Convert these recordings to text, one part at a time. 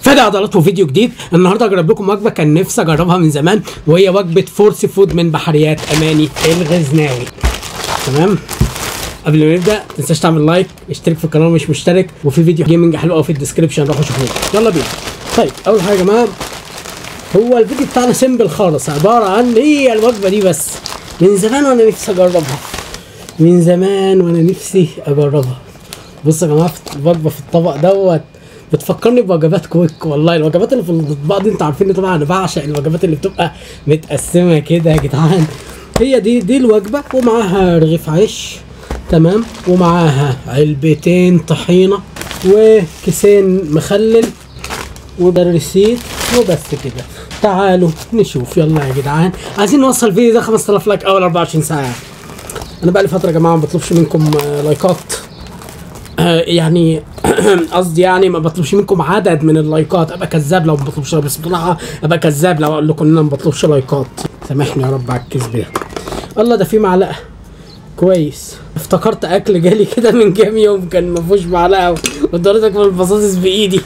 فادي عضلات وفيديو جديد النهارده هجرب لكم وجبه كان نفسي اجربها من زمان وهي وجبه فورس فود من بحريات اماني الغزناوي تمام قبل ما نبدا ما تنساش تعمل لايك اشترك في القناه مش مشترك وفي فيديو جيمنج حلو قوي في الديسكربشن روحوا شوفوه يلا بينا طيب اول حاجه يا جماعه هو الفيديو بتاعنا سيمبل خالص عباره عن هي الوجبه دي بس من زمان وانا نفسي اجربها من زمان وانا نفسي اجربها بصوا يا جماعه في الوجبه في الطبق دوت بتفكرني بوجبات كويك والله الوجبات اللي في الاطباق دي انتوا عارفين طبعا انا بعشق الوجبات اللي بتبقى متقسمه كده يا جدعان هي دي دي الوجبه ومعاها رغيف عيش تمام ومعاها علبتين طحينه وكيسين مخلل وده الريسيت وبس كده تعالوا نشوف يلا يا جدعان عايزين نوصل الفيديو ده 5000 لايك اول 24 ساعه انا بقى لي فتره يا جماعه ما بطلبش منكم آه، لايكات آه، يعني قصدي يعني ما بطلبش منكم عدد من اللايكات ابقى كذاب لو ما بطلبش بس بصراحه ابقى كذاب لو اقول لكم ان انا ما بطلبش لايكات سامحني يا رب على الكذب ده الله ده في معلقه كويس افتكرت اكل جالي كده من كام يوم كان ما فيهوش معلقه وضريت اكل البطاطس بايدي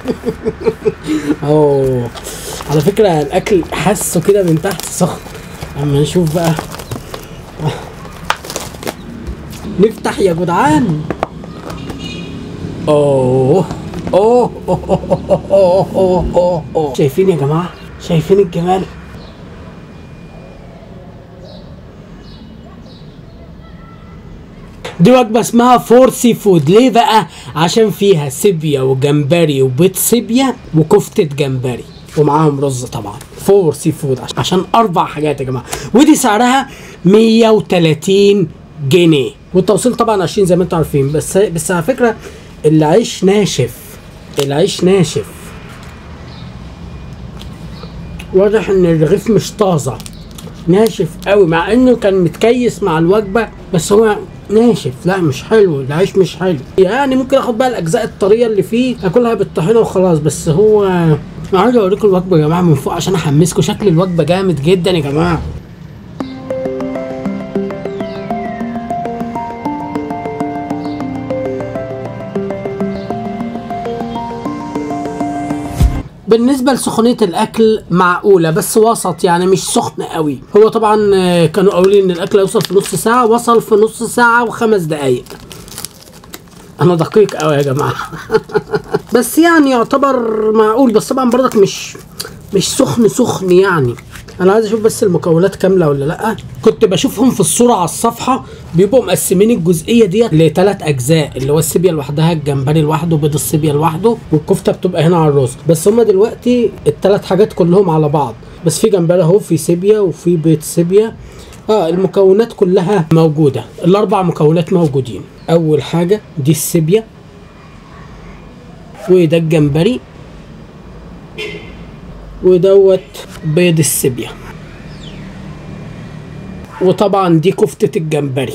اوه على فكره الاكل حاسه كده من تحت سخن اما نشوف بقى نفتح يا جدعان اوه اوه اوه اوه اوه اوه اوه اوه شايفين يا جماعه شايفين الجمال دي وجبه اسمها فور سي فود ليه بقى عشان فيها سيبيا وجمبري وبيض سيبيا وكفته جمبري ومعاهم رز طبعا فور سي فود عش- عشان اربع حاجات يا جماعه ودي سعرها 130 جنيه والتوصيل طبعا 20 زي ما انتم عارفين بس بس على فكره العيش ناشف العيش ناشف واضح ان الرغيف مش طازه ناشف قوي مع انه كان متكيس مع الوجبه بس هو ناشف لا مش حلو العيش مش حلو يعني ممكن اخد بقى الاجزاء الطريه اللي فيه اكلها بالطحينه وخلاص بس هو انا عايز اوريكم الوجبه يا جماعه من فوق عشان احمسكم شكل الوجبه جامد جدا يا جماعه بالنسبة لسخونية الأكل معقولة بس وسط يعني مش سخن قوي هو طبعا آه، كانوا قايلين إن الأكل هيوصل في نص ساعة وصل في نص ساعة وخمس دقايق أنا دقيق قوي يا جماعة بس يعني يعتبر معقول بس طبعا برضك مش مش سخن سخن يعني انا عايز اشوف بس المكونات كامله ولا لا كنت بشوفهم في الصوره على الصفحه بيبقوا مقسمين الجزئيه ديت لثلاث اجزاء اللي هو السيبيا لوحدها الجمبري لوحده بيض السيبيا لوحده والكفته بتبقى هنا على الرز بس هما دلوقتي الثلاث حاجات كلهم على بعض بس في جمبري اهو في سيبيا وفي بيض سيبيا اه المكونات كلها موجوده الاربع مكونات موجودين اول حاجه دي السيبيا وده الجمبري ودوت بيض السبية وطبعا دي كفتة الجمبري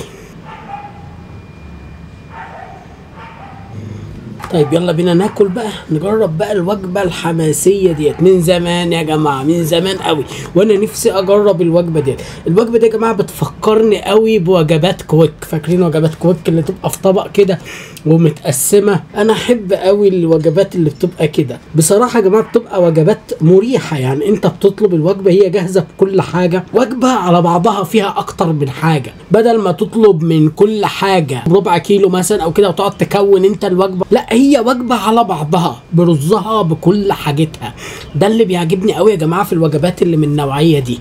طيب يلا بينا ناكل بقى نجرب بقى الوجبة الحماسية ديت من زمان يا جماعة من زمان قوي وانا نفسي اجرب الوجبة ديت الوجبة دي يا جماعة بتفكرني قوي بوجبات كويك فاكرين وجبات كويك اللي تبقى في طبق كده ومتقسمة انا احب قوي الوجبات اللي بتبقى كده بصراحة يا جماعة بتبقى وجبات مريحة يعني انت بتطلب الوجبة هي جاهزة بكل حاجة وجبة على بعضها فيها اكتر من حاجة بدل ما تطلب من كل حاجة ربع كيلو مثلا او كده وتقعد تكون انت الوجبة لا هي وجبة على بعضها برزها بكل حاجتها ده اللي بيعجبني قوي يا جماعة في الوجبات اللي من النوعية دي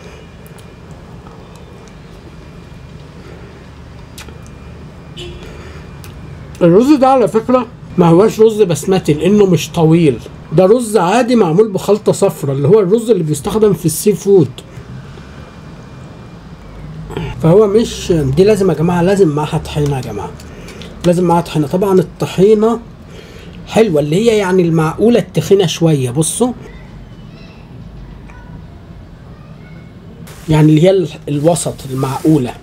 الرز ده على فكرة ما هوش رز بسمتي لانه مش طويل ده رز عادي معمول بخلطة صفرا اللي هو الرز اللي بيستخدم في السي فود فهو مش دي لازم يا جماعة لازم معاها طحينة يا جماعة لازم معاها طحينة طبعا الطحينة حلوة اللي هي يعني المعقولة التخينة شوية بصوا يعني اللي هي ال- الوسط المعقولة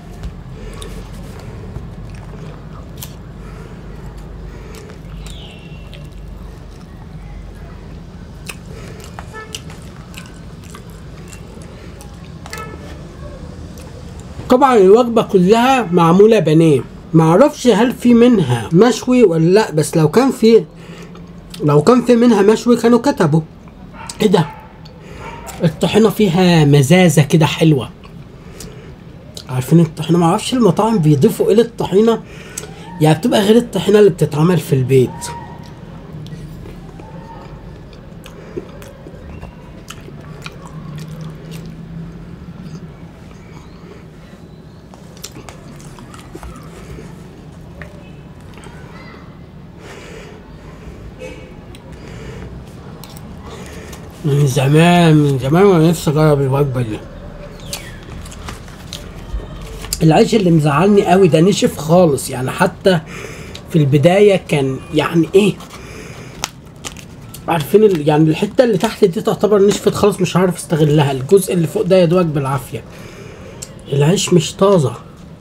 طبعا الوجبة كلها معمولة بانيه معرفش هل في منها مشوي ولا لا بس لو كان في لو كان في منها مشوي كانوا كتبوا ايه ده الطحينه فيها مزازه كده حلوه عارفين الطحينه ما اعرفش المطاعم بيضيفوا ايه للطحينه يعني بتبقى غير الطحينه اللي بتتعمل في البيت من زمان من زمان وانا نفسي اجرب الوجبه دي العيش اللي مزعلني قوي ده نشف خالص يعني حتى في البدايه كان يعني ايه عارفين ال... يعني الحته اللي تحت دي تعتبر نشفت خالص مش عارف استغلها الجزء اللي فوق ده يا دوبك بالعافيه العيش مش طازه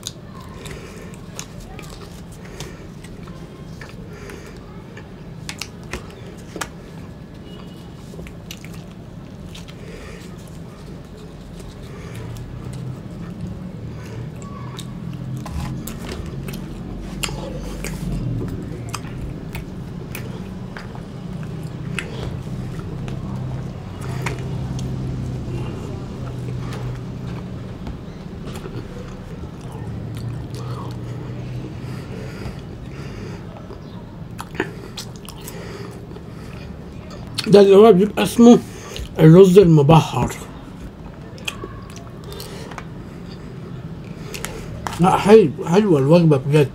ده اللي هو بيبقى اسمه الرز المبحر لا حلو حلوة الوجبة بجد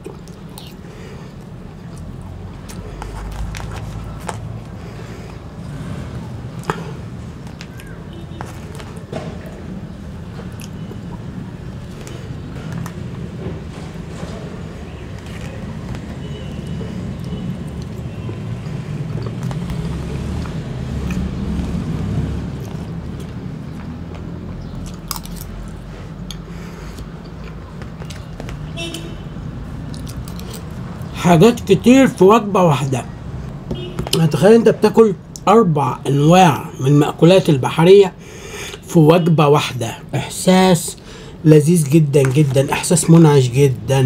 حاجات كتير في وجبة واحدة تخيل انت بتاكل اربع انواع من المأكولات البحرية في وجبة واحدة احساس لذيذ جدا جدا احساس منعش جدا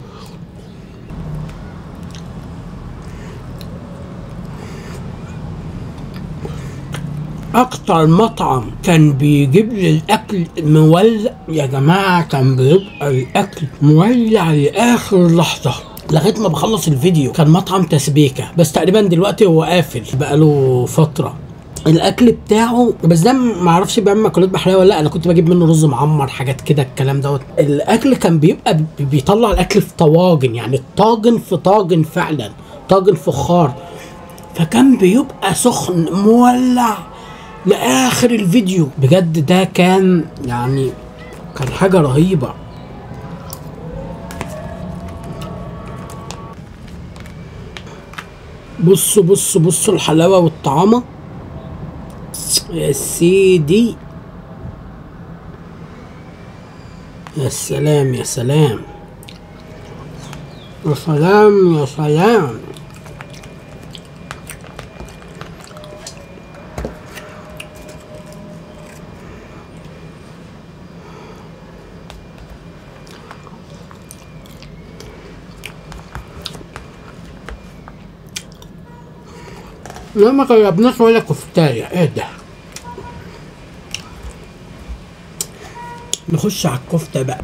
اكتر مطعم كان بيجيب لي الاكل مولع يا جماعه كان بيبقى الاكل مولع لاخر لحظه لغايه ما بخلص الفيديو كان مطعم تسبيكه بس تقريبا دلوقتي هو قافل بقاله فتره الاكل بتاعه بس ده ما اعرفش بيعمل مأكولات بحريه ولا لا انا كنت بجيب منه رز معمر حاجات كده الكلام دوت الاكل كان بيبقى بي- بيطلع الاكل في طواجن يعني الطاجن في طاجن فعلا طاجن فخار فكان بيبقى سخن مولع لاخر الفيديو بجد ده كان يعني كان حاجه رهيبه بصوا بصوا بصوا الحلاوه والطعامه يا سيدي يا سلام يا سلام يا سلام يا سلام لا ما جربناش ولا كفتاية ايه ده نخش على الكفتة بقى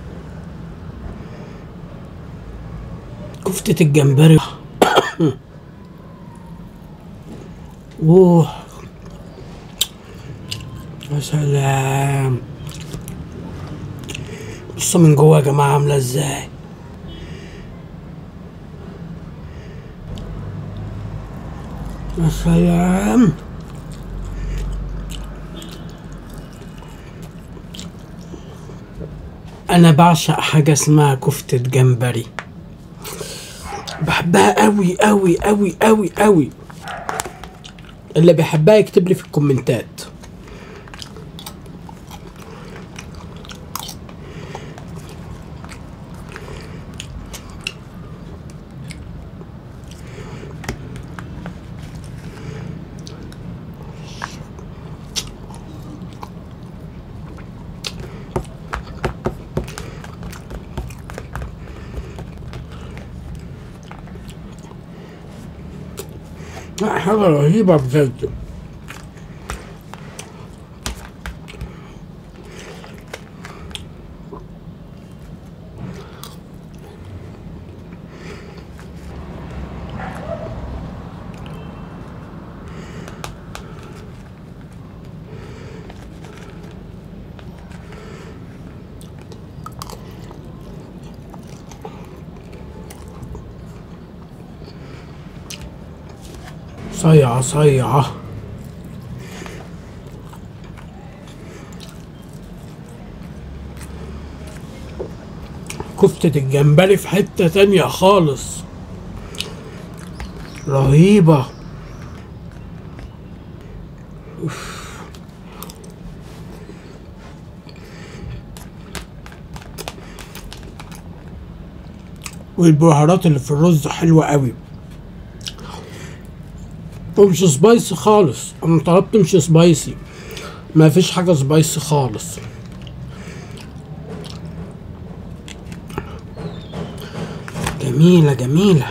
كفتة الجمبري اوه يا سلام بصوا من جوه يا جماعة عاملة ازاي يا سلام انا بعشق حاجه اسمها كفته جمبري بحبها قوي قوي قوي قوي قوي اللي بيحبها يكتب لي في الكومنتات لا حاجة رهيبة بجد صيعة صيعة كفتة الجمبري في حتة تانية خالص رهيبة أوف. والبهارات اللي في الرز حلوة قوي ومش سبايسي خالص انا طلبت مش سبايسي ما فيش حاجة سبايسي خالص جميلة جميلة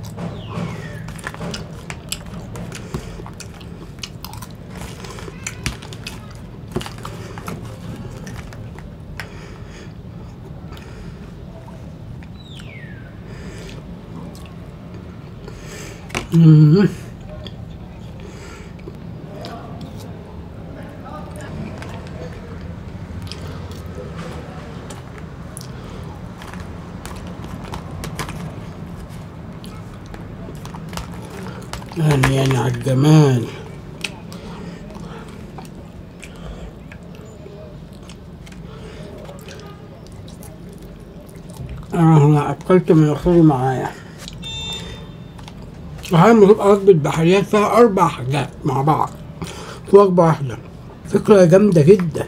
مم. يعني يعني على الجمال انا اكلت من الخير معايا هعمل تبقى وجبة بحريات فيها أربع حاجات مع بعض في وجبة واحدة فكرة جامدة جدا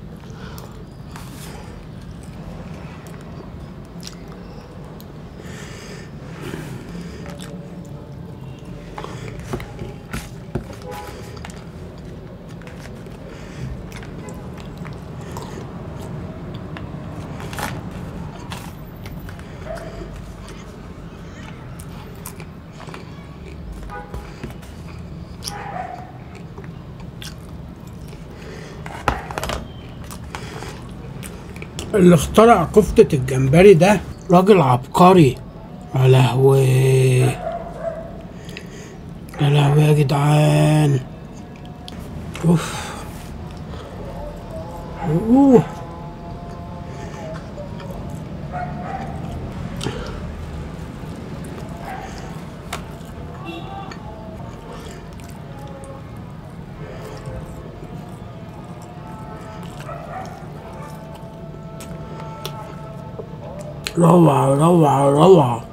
اللي اخترع كفتة الجمبري ده راجل عبقري يا لهوي يا لهوي يا جدعان اوف اوه روعة روعة روعة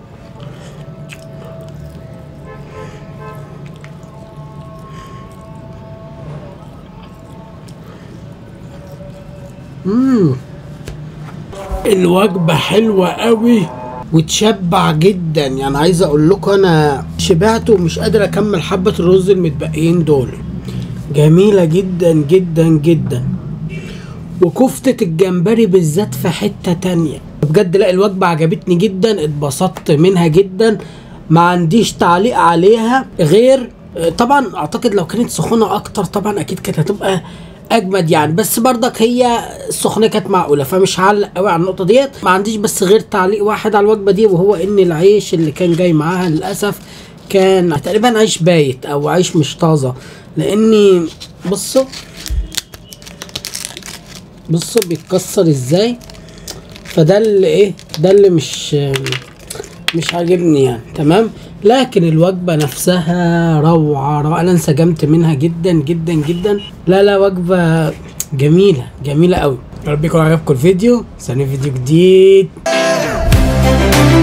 مم. الوجبة حلوة قوي وتشبع جدا يعني عايز اقول لكم انا شبعت ومش قادر اكمل حبة الرز المتبقيين دول جميلة جدا جدا جدا وكفتة الجمبري بالذات في حتة تانية بجد لا الوجبة عجبتني جدا اتبسطت منها جدا ما عنديش تعليق عليها غير طبعا اعتقد لو كانت سخونة اكتر طبعا اكيد كانت هتبقى اجمد يعني بس برضك هي السخونه كانت معقوله فمش هعلق قوي على النقطه ديت ما عنديش بس غير تعليق واحد على الوجبه دي وهو ان العيش اللي كان جاي معاها للاسف كان تقريبا عيش بايت او عيش مش طازه لاني بصوا بصوا بيتكسر ازاي فده اللي ايه ده اللي مش مش عاجبني يعني تمام لكن الوجبة نفسها روعة روعة أنا انسجمت منها جدا جدا جدا لا لا وجبة جميلة جميلة قوي يا رب يكون عجبكم الفيديو ثاني فيديو جديد